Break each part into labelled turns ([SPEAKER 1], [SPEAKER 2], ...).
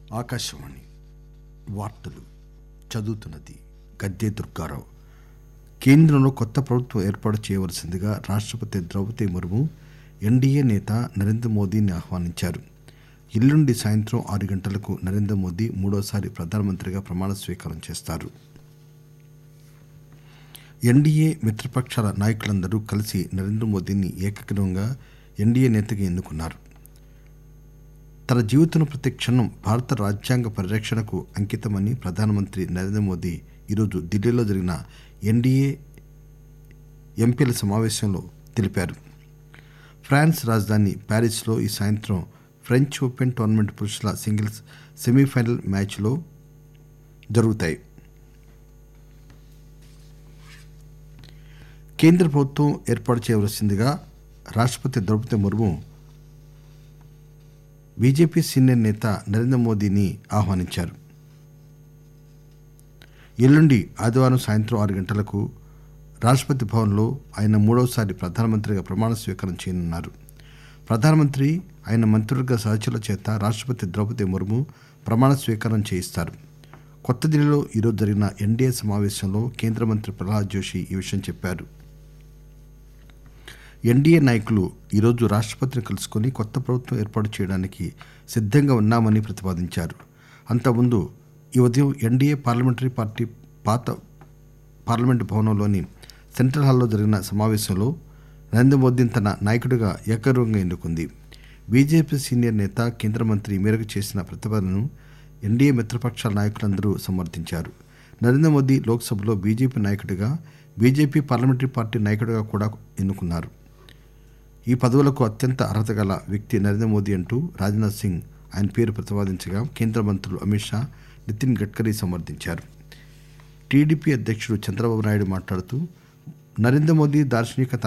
[SPEAKER 1] ఆకాశవాణి వార్తలు చదువుతున్నది గద్దే దుర్గారావు కేంద్రంలో కొత్త ప్రభుత్వం ఏర్పాటు చేయవలసిందిగా రాష్టపతి ద్రౌపది ముర్ము ఎన్డీఏ నేత నరేంద్ర మోదీని ఆహ్వానించారు ఎల్లుండి సాయంత్రం ఆరు గంటలకు నరేంద్ర మోదీ మూడోసారి ప్రధానమంత్రిగా ప్రమాణ స్వీకారం చేస్తారు ఎన్డీఏ మిత్రపక్షాల నాయకులందరూ కలిసి నరేంద్ర మోదీని ఏకగ్రీవంగా ఎన్డీఏ నేతగా ఎన్నుకున్నారు తన జీవితంలో ప్రతి క్షణం భారత రాజ్యాంగ పరిరక్షణకు అంకితమని ప్రధానమంత్రి నరేంద్ర మోదీ ఈరోజు ఢిల్లీలో జరిగిన ఎన్డీఏ ఎంపీల సమావేశంలో తెలిపారు ఫ్రాన్స్ రాజధాని ప్యారిస్లో ఈ సాయంత్రం ఫ్రెంచ్ ఓపెన్ టోర్నమెంట్ పురుషుల సింగిల్స్ సెమీఫైనల్ మ్యాచ్లో జరుగుతాయి కేంద్ర ప్రభుత్వం ఏర్పాటు చేయవలసిందిగా రాష్టపతి ద్రౌపది ముర్ము బీజేపీ సీనియర్ నేత నరేంద్ర మోదీని ఆహ్వానించారు ఎల్లుండి ఆదివారం సాయంత్రం ఆరు గంటలకు రాష్టపతి భవన్లో ఆయన మూడవసారి ప్రధానమంత్రిగా ప్రమాణ స్వీకారం చేయనున్నారు ప్రధానమంత్రి ఆయన మంత్రులుగా సహచరుల చేత రాష్టపతి ద్రౌపది ముర్ము ప్రమాణ స్వీకారం చేయిస్తారు కొత్త ఢిల్లీలో ఈరోజు జరిగిన ఎన్డీఏ సమావేశంలో కేంద్ర మంత్రి ప్రహ్లాద్ జోషి ఈ విషయం చెప్పారు ఎన్డీఏ నాయకులు ఈరోజు రాష్టపతిని కలుసుకుని కొత్త ప్రభుత్వం ఏర్పాటు చేయడానికి సిద్దంగా ఉన్నామని ప్రతిపాదించారు అంతకుముందు ఈ ఉదయం ఎన్డీఏ పార్లమెంటరీ పార్టీ పాత పార్లమెంటు భవనంలోని సెంట్రల్ హాల్లో జరిగిన సమావేశంలో నరేంద్ర మోదీని తన నాయకుడిగా ఏకగ్రీవంగా ఎన్నుకుంది బీజేపీ సీనియర్ నేత కేంద్ర మంత్రి ఈ మేరకు చేసిన ప్రతిపాదనను ఎన్డీఏ మిత్రపక్షాల నాయకులందరూ సమర్థించారు నరేంద్ర మోదీ లోక్సభలో బీజేపీ నాయకుడిగా బీజేపీ పార్లమెంటరీ పార్టీ నాయకుడిగా కూడా ఎన్నుకున్నారు ఈ పదవులకు అత్యంత అర్హత గల వ్యక్తి నరేంద్ర మోదీ అంటూ రాజ్నాథ్ సింగ్ ఆయన పేరు ప్రతిపాదించగా కేంద్ర మంత్రులు అమిత్ షా నితిన్ గడ్కరీ సమర్థించారు టీడీపీ అధ్యక్షుడు చంద్రబాబు నాయుడు మాట్లాడుతూ నరేంద్ర మోదీ దార్శనికత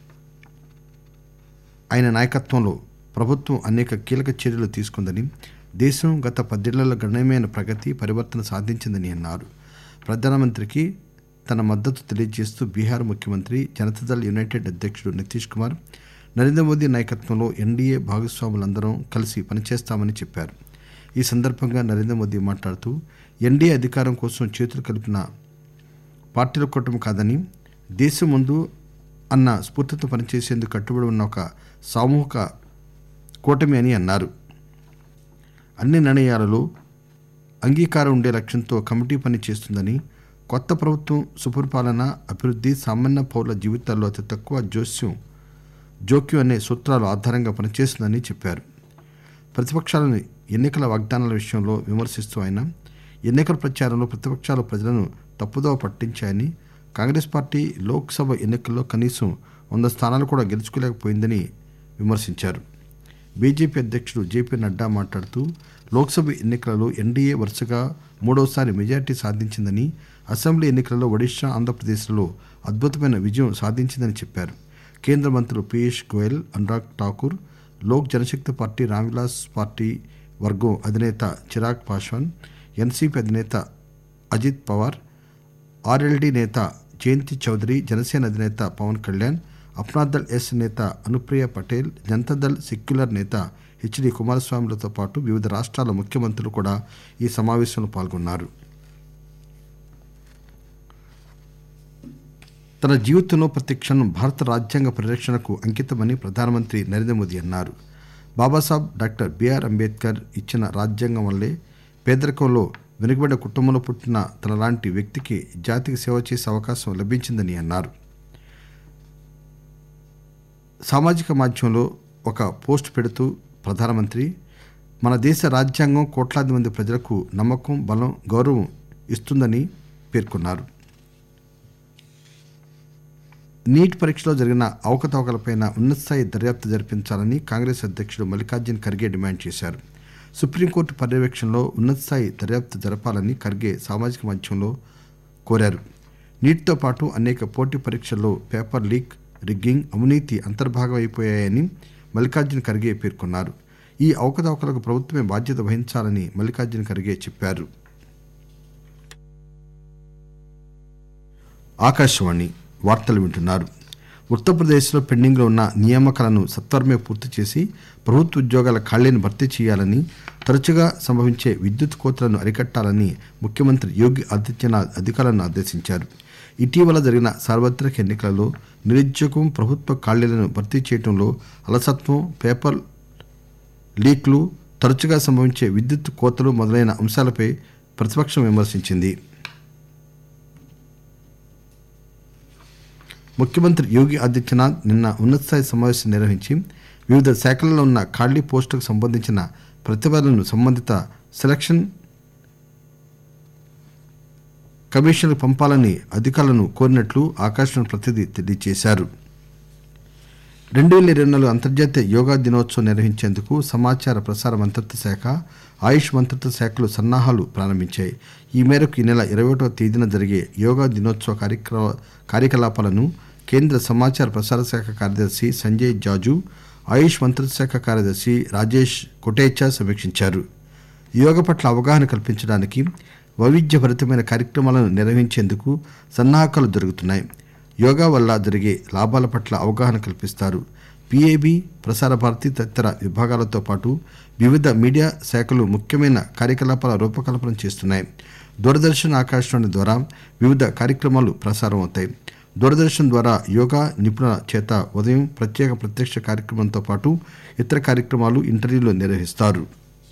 [SPEAKER 1] ఆయన నాయకత్వంలో ప్రభుత్వం అనేక కీలక చర్యలు తీసుకుందని దేశం గత పదేళ్లలో గణనీయమైన ప్రగతి పరివర్తన సాధించిందని అన్నారు ప్రధానమంత్రికి తన మద్దతు తెలియజేస్తూ బీహార్ ముఖ్యమంత్రి జనతాదళ్ యునైటెడ్ అధ్యక్షుడు నితీష్ కుమార్ నరేంద్ర మోదీ నాయకత్వంలో ఎన్డీఏ భాగస్వాములందరం కలిసి పనిచేస్తామని చెప్పారు ఈ సందర్భంగా నరేంద్ర మోదీ మాట్లాడుతూ ఎన్డీఏ అధికారం కోసం చేతులు కలిపిన పార్టీల కూటమి కాదని దేశం ముందు అన్న స్ఫూర్తితో పనిచేసేందుకు కట్టుబడి ఉన్న ఒక సామూహిక కూటమి అని అన్నారు అన్ని నిర్ణయాలలో అంగీకారం ఉండే లక్ష్యంతో కమిటీ పని చేస్తుందని కొత్త ప్రభుత్వం సుపరిపాలన అభివృద్ధి సామాన్య పౌరుల జీవితాల్లో అతి తక్కువ జోస్యం జోక్యం అనే సూత్రాల ఆధారంగా పనిచేస్తుందని చెప్పారు ప్రతిపక్షాలను ఎన్నికల వాగ్దానాల విషయంలో విమర్శిస్తూ ఆయన ఎన్నికల ప్రచారంలో ప్రతిపక్షాలు ప్రజలను తప్పుదోవ పట్టించాయని కాంగ్రెస్ పార్టీ లోక్సభ ఎన్నికల్లో కనీసం వంద స్థానాలు కూడా గెలుచుకోలేకపోయిందని విమర్శించారు బీజేపీ అధ్యక్షుడు జేపీ నడ్డా మాట్లాడుతూ లోక్సభ ఎన్నికలలో ఎన్డీఏ వరుసగా మూడోసారి మెజార్టీ సాధించిందని అసెంబ్లీ ఎన్నికలలో ఒడిషా ఆంధ్రప్రదేశ్లలో అద్భుతమైన విజయం సాధించిందని చెప్పారు కేంద్ర మంత్రులు పీయూష్ గోయల్ అనురాగ్ ఠాకూర్ లోక్ జనశక్తి పార్టీ రామ్విలాస్ పార్టీ వర్గం అధినేత చిరాగ్ పాశ్వాన్ ఎన్సీపీ అధినేత అజిత్ పవార్ ఆర్ఎల్డీ నేత జయంతి చౌదరి జనసేన అధినేత పవన్ కళ్యాణ్ అప్నాదల్ ఎస్ నేత అనుప్రియ పటేల్ జనతాదళ్ సెక్యులర్ నేత హెచ్డి కుమారస్వామిలతో పాటు వివిధ రాష్ట్రాల ముఖ్యమంత్రులు కూడా ఈ సమావేశంలో పాల్గొన్నారు తన జీవితంలో ప్రతి క్షణం భారత రాజ్యాంగ పరిరక్షణకు అంకితమని ప్రధానమంత్రి నరేంద్ర మోదీ అన్నారు బాబాసాహెబ్ డాక్టర్ బిఆర్ అంబేద్కర్ ఇచ్చిన రాజ్యాంగం వల్లే పేదరికంలో వెనుకబడిన కుటుంబంలో పుట్టిన తనలాంటి వ్యక్తికి జాతికి సేవ చేసే అవకాశం లభించిందని అన్నారు సామాజిక మాధ్యమంలో ఒక పోస్ట్ పెడుతూ ప్రధానమంత్రి మన దేశ రాజ్యాంగం కోట్లాది మంది ప్రజలకు నమ్మకం బలం గౌరవం ఇస్తుందని పేర్కొన్నారు నీట్ పరీక్షలో జరిగిన అవకతవకలపై ఉన్నతస్థాయి దర్యాప్తు జరిపించాలని కాంగ్రెస్ అధ్యక్షుడు మల్లికార్జున్ ఖర్గే డిమాండ్ చేశారు సుప్రీంకోర్టు పర్యవేక్షణలో ఉన్నతస్థాయి దర్యాప్తు జరపాలని ఖర్గే సామాజిక మాధ్యమంలో కోరారు నీట్తో పాటు అనేక పోటీ పరీక్షల్లో పేపర్ లీక్ రిగ్గింగ్ అవినీతి అంతర్భాగం అయిపోయాయని మల్లికార్జున ఖర్గే పేర్కొన్నారు ఈ అవకతవకలకు ప్రభుత్వమే బాధ్యత వహించాలని మల్లికార్జున ఖర్గే చెప్పారు ఆకాశవాణి వార్తలు వింటున్నారు ఉత్తరప్రదేశ్లో పెండింగ్లో ఉన్న నియామకాలను సత్వరమే పూర్తి చేసి ప్రభుత్వ ఉద్యోగాల ఖాళీలను భర్తీ చేయాలని తరచుగా సంభవించే విద్యుత్ కోతలను అరికట్టాలని ముఖ్యమంత్రి యోగి ఆదిత్యనాథ్ అధికారులను ఆదేశించారు ఇటీవల జరిగిన సార్వత్రిక ఎన్నికలలో నిరుద్యోగం ప్రభుత్వ ఖాళీలను భర్తీ చేయడంలో అలసత్వం పేపర్ లీక్లు తరచుగా సంభవించే విద్యుత్ కోతలు మొదలైన అంశాలపై ప్రతిపక్షం విమర్శించింది ముఖ్యమంత్రి యోగి ఆదిత్యనాథ్ నిన్న ఉన్నతస్థాయి సమావేశం నిర్వహించి వివిధ శాఖలలో ఉన్న ఖాళీ పోస్టులకు సంబంధించిన ప్రతిపాదనలను సంబంధిత సెలక్షన్ కమిషన్కు పంపాలని అధికారులను కోరినట్లు ఆకాశవాణి ప్రతినిధి తెలియజేశారు రెండు వేల ఇరవై నాలుగు అంతర్జాతీయ యోగా దినోత్సవం నిర్వహించేందుకు సమాచార ప్రసార మంత్రిత్వ శాఖ ఆయుష్ మంత్రిత్వ శాఖలు సన్నాహాలు ప్రారంభించాయి ఈ మేరకు ఈ నెల ఇరవై ఒకటవ తేదీన జరిగే యోగా దినోత్సవ కార్యక్రమ కార్యకలాపాలను కేంద్ర సమాచార ప్రసార శాఖ కార్యదర్శి సంజయ్ జాజు ఆయుష్ మంత్రిత్వ శాఖ కార్యదర్శి రాజేష్ కొటేచా సమీక్షించారు యోగా పట్ల అవగాహన కల్పించడానికి వైవిధ్యభరితమైన కార్యక్రమాలను నిర్వహించేందుకు సన్నాహకాలు జరుగుతున్నాయి యోగా వల్ల జరిగే లాభాల పట్ల అవగాహన కల్పిస్తారు పిఏబి ప్రసార భారతి తదితర విభాగాలతో పాటు వివిధ మీడియా శాఖలు ముఖ్యమైన కార్యకలాపాల రూపకల్పన చేస్తున్నాయి దూరదర్శన్ ఆకాశవాణి ద్వారా వివిధ కార్యక్రమాలు ప్రసారం అవుతాయి దూరదర్శన్ ద్వారా యోగా నిపుణుల చేత ఉదయం ప్రత్యేక ప్రత్యక్ష కార్యక్రమంతో పాటు ఇతర కార్యక్రమాలు ఇంటర్వ్యూలు నిర్వహిస్తారు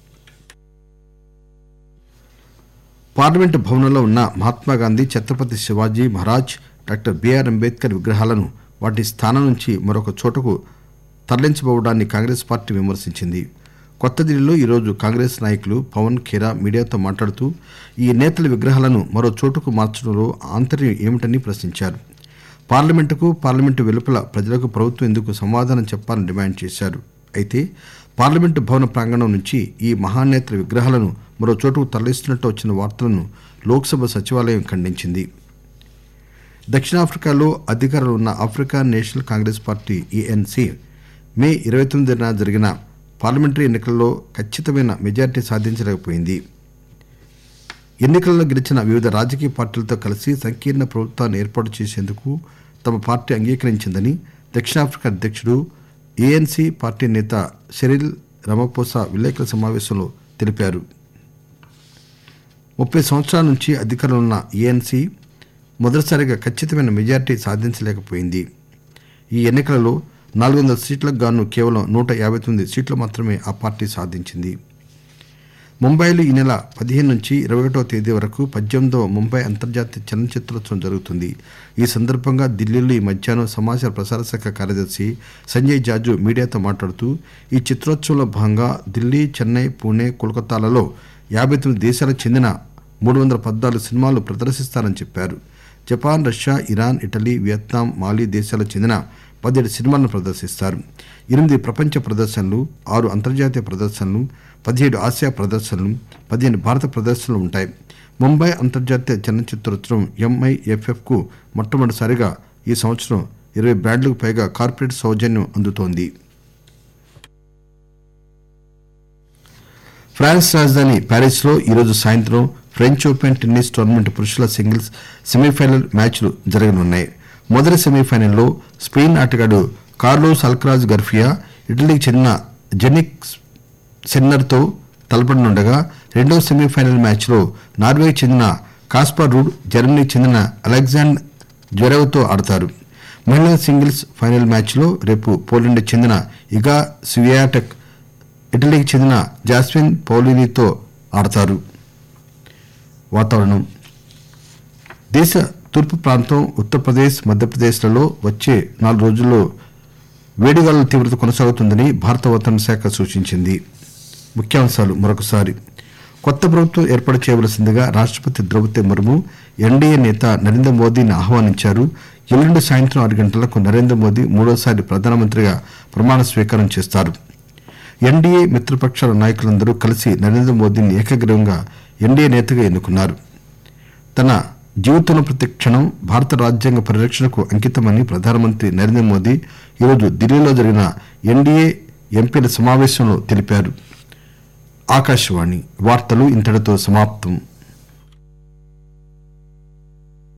[SPEAKER 1] పార్లమెంటు భవనంలో ఉన్న మహాత్మాగాంధీ ఛత్రపతి శివాజీ మహారాజ్ డాక్టర్ బిఆర్ అంబేద్కర్ విగ్రహాలను వాటి స్థానం నుంచి మరొక చోటకు తరలించబోవడాన్ని కాంగ్రెస్ పార్టీ విమర్శించింది కొత్త ఢిల్లీలో ఈరోజు కాంగ్రెస్ నాయకులు పవన్ ఖేరా మీడియాతో మాట్లాడుతూ ఈ నేతల విగ్రహాలను మరో చోటుకు మార్చడంలో ఆంతర్యం ఏమిటని ప్రశ్నించారు పార్లమెంటుకు పార్లమెంటు వెలుపల ప్రజలకు ప్రభుత్వం ఎందుకు సమాధానం చెప్పాలని డిమాండ్ చేశారు అయితే పార్లమెంటు భవన ప్రాంగణం నుంచి ఈ మహానేతల విగ్రహాలను మరో చోటుకు తరలిస్తున్నట్టు వచ్చిన వార్తలను లోక్సభ సచివాలయం ఖండించింది దక్షిణాఫ్రికాలో అధికారంలో ఉన్న African national congress party ANC May ఇరవై తొమ్మిదిన జరిగిన పార్లమెంటరీ ఎన్నికల్లో ఖచ్చితమైన మెజార్టీ సాధించలేకపోయింది ఎన్నికల్లో గెలిచిన వివిధ రాజకీయ పార్టీలతో కలిసి సంకీర్ణ ప్రభుత్వాన్ని ఏర్పాటు చేసేందుకు తమ పార్టీ అంగీకరించిందని దక్షిణాఫ్రికా అధ్యక్షుడు ఏఎన్సీ పార్టీ నేత షెరిల్ రమపోసా విలేకరుల సమావేశంలో తెలిపారు ముప్పై సంవత్సరాల నుంచి అధికారంలో ఉన్న ఏఎన్సీ మొదటిసారిగా ఖచ్చితమైన మెజార్టీ సాధించలేకపోయింది ఈ ఎన్నికలలో నాలుగు వందల సీట్లకు గాను కేవలం నూట యాభై తొమ్మిది సీట్లు మాత్రమే ఆ పార్టీ సాధించింది ముంబైలో ఈ నెల పదిహేను నుంచి ఇరవై ఒకటో తేదీ వరకు పద్దెనిమిదవ ముంబై అంతర్జాతీయ చలనచిత్రోత్సవం జరుగుతుంది ఈ సందర్భంగా ఢిల్లీలో ఈ మధ్యాహ్నం సమాచార ప్రసార శాఖ కార్యదర్శి సంజయ్ జాజు మీడియాతో మాట్లాడుతూ ఈ చిత్రోత్సవంలో భాగంగా ఢిల్లీ చెన్నై పూణే కోల్కతాలలో యాభై తొమ్మిది దేశాలకు చెందిన మూడు వందల పద్నాలుగు సినిమాలు ప్రదర్శిస్తారని చెప్పారు Japan Russia Iran Italy Vietnam Mali దేశాలకు చెందిన పదిహేడు సినిమాలను ప్రదర్శిస్తారు ఎనిమిది ప్రపంచ ప్రదర్శనలు ఆరు అంతర్జాతీయ ప్రదర్శనలు పదిహేడు ఆసియా ప్రదర్శనలు పదిహేను భారత ప్రదర్శనలు ఉంటాయి ముంబై అంతర్జాతీయ చలనచిత్రోత్సవం ఎంఐఎఫ్ఎఫ్ కు మొట్టమొదటిసారిగా ఈ సంవత్సరం ఇరవై బ్రాండ్లకు పైగా కార్పొరేట్ సౌజన్యం అందుతోంది ఫ్రాన్స్ రాజధాని ప్యారిస్ లో ఈరోజు సాయంత్రం ఫ్రెంచ్ ఓపెన్ టెన్నిస్ టోర్నమెంట్ పురుషుల సింగిల్స్ సెమీఫైనల్ మ్యాచ్లు జరగనున్నాయి మొదటి సెమీఫైనల్లో స్పెయిన్ ఆటగాడు కార్లోస్ అల్క్రాజ్ గర్ఫియా ఇటలీకి చెందిన జెనిక్ సెన్నర్తో తలపడనుండగా రెండవ సెమీఫైనల్ మ్యాచ్లో నార్వేకి చెందిన కాస్పర్ రూడ్ జర్మనీకి చెందిన అలెగ్జాండర్ జ్వెరవ్తో ఆడతారు మహిళల సింగిల్స్ ఫైనల్ మ్యాచ్లో రేపు పోలాండ్కి చెందిన ఇగా స్వియాటెక్ ఇటలీకి చెందిన జాస్మిన్ పౌలినీతో ఆడతారు వాతావరణం దేశ తూర్పు ప్రాంతం ఉత్తరప్రదేశ్ మధ్యప్రదేశ్లలో వచ్చే నాలుగు రోజుల్లో వేడిగాలుల తీవ్రత కొనసాగుతుందని భారత వాతావరణ శాఖ సూచించింది ముఖ్యాంశాలు మరొకసారి కొత్త ప్రభుత్వం ఏర్పాటు చేయవలసిందిగా రాష్టపతి ద్రౌపది ముర్ము ఎన్డీఏ నేత నరేంద్ర మోదీని ఆహ్వానించారు ఎల్లుండి సాయంత్రం ఆరు గంటలకు నరేంద్ర మోదీ మూడోసారి ప్రధానమంత్రిగా ప్రమాణ స్వీకారం చేస్తారు ఎన్డీఏ మిత్రపక్షాల నాయకులందరూ కలిసి నరేంద్ర మోదీని ఏకగ్రీవంగా ఎన్డీఏ నేతగా ఎన్నుకున్నారు తన జీవితంలో ప్రతి క్షణం భారత రాజ్యాంగ పరిరక్షణకు అంకితమని ప్రధానమంత్రి నరేంద్ర మోదీ ఈరోజు ఢిల్లీలో జరిగిన ఎన్డీఏ ఎంపీల సమావేశంలో తెలిపారు ఆకాశవాణి వార్తలు ఇంతటితో సమాప్తం